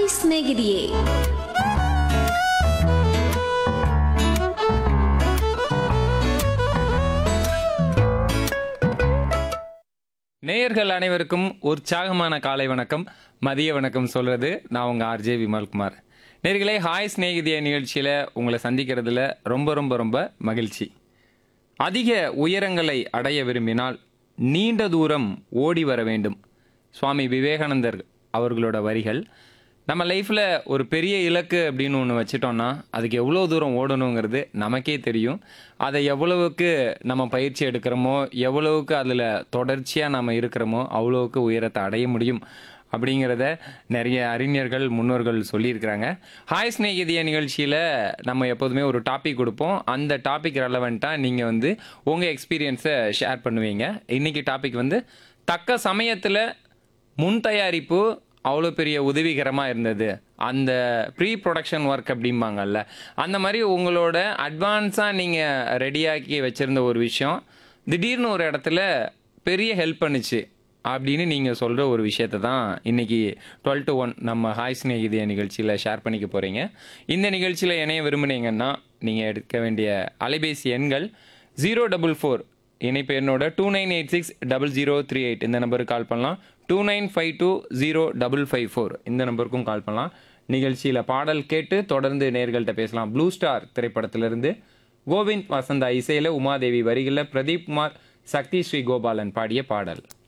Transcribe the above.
hi ಸ್ನೇಹಿತೆಯೇ நேயர்கள் அனைவருக்கும் உற்சாகமான காலை வணக்கம் மதிய வணக்கம் சொல்றது நான் உங்க ஆர்ஜே விமல்குமார் நேர்களே ஹாய் சிநேகிதிய நிகழ்ச்சியில உங்களை சந்திக்கிறதுல ரொம்ப ரொம்ப ரொம்ப மகிழ்ச்சி அதிக உயரங்களை அடைய விரும்பினால் நீண்ட தூரம் ஓடி வர வேண்டும் சுவாமி விவேகானந்தர் அவர்களோட வரிகள் நம்ம லைஃப்பில் ஒரு பெரிய இலக்கு அப்படின்னு ஒன்று வச்சிட்டோம்னா அதுக்கு எவ்வளோ தூரம் ஓடணுங்கிறது நமக்கே தெரியும் அதை எவ்வளவுக்கு நம்ம பயிற்சி எடுக்கிறோமோ எவ்வளவுக்கு அதில் தொடர்ச்சியாக நம்ம இருக்கிறோமோ அவ்வளோவுக்கு உயரத்தை அடைய முடியும் அப்படிங்கிறத நிறைய அறிஞர்கள் முன்னோர்கள் சொல்லியிருக்கிறாங்க ஹாய் ஸ்நேகிதிய நிகழ்ச்சியில் நம்ம எப்போதுமே ஒரு டாபிக் கொடுப்போம் அந்த டாபிக் ரெலவெண்ட்டாக நீங்கள் வந்து உங்கள் எக்ஸ்பீரியன்ஸை ஷேர் பண்ணுவீங்க இன்றைக்கி டாபிக் வந்து தக்க சமயத்தில் முன் தயாரிப்பு அவ்வளோ பெரிய உதவிகரமாக இருந்தது அந்த ப்ரீ ப்ரொடக்ஷன் ஒர்க் அப்படிம்பாங்கல்ல அந்த மாதிரி உங்களோட அட்வான்ஸாக நீங்கள் ரெடியாக்கி வச்சுருந்த ஒரு விஷயம் திடீர்னு ஒரு இடத்துல பெரிய ஹெல்ப் பண்ணுச்சு அப்படின்னு நீங்கள் சொல்கிற ஒரு விஷயத்தை தான் இன்றைக்கி டுவெல் டு ஒன் நம்ம ஹாய் ஸ்நேகிதிய நிகழ்ச்சியில் ஷேர் பண்ணிக்க போகிறீங்க இந்த நிகழ்ச்சியில் இணைய விரும்புனீங்கன்னா நீங்கள் எடுக்க வேண்டிய அலைபேசி எண்கள் ஜீரோ டபுள் ஃபோர் இணைப்பு என்னோட two nine eight six double zero three eight இந்த நம்பருக்கு கால் பண்ணலாம் two nine five two zero double five four இந்த நம்பருக்கும் கால் பண்ணலாம் நிகழ்ச்சியில் பாடல் கேட்டு தொடர்ந்து நேர்கள்ட்ட பேசலாம் ப்ளூ ஸ்டார் திரைப்படத்திலிருந்து கோவிந்த் வசந்தா இசையில் உமாதேவி வரிகளில் பிரதீப் குமார் சக்தி ஸ்ரீ கோபாலன் பாடிய பாடல்